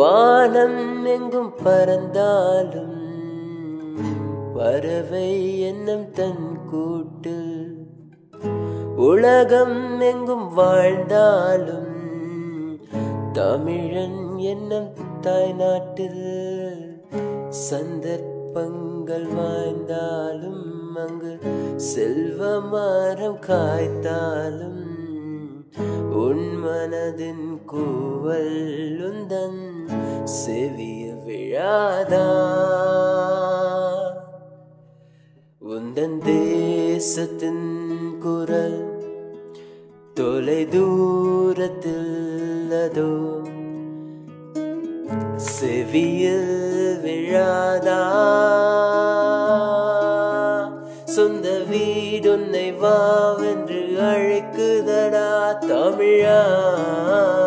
வானம் எங்கும் பறந்தாலும் பறவை என்னும் தன் கூட்டில் உலகம் எங்கும் வாழ்ந்தாலும் தமிழன் என்னும் தாய்நாட்டில் சந்தர்ப்பங்கள் வாய்ந்தாலும் அங்கு செல்வ மரம் காய்த்தாலும் உன் மனதின் கூவல் உந்தன் செவிய விழாதா உந்தன் தேசத்தின் குரல் தொலை தூரத்தில் அதோ செவியில் விழாதா சொந்த வீடுன்னை வாவென்று அழைக்குதடா தமிழா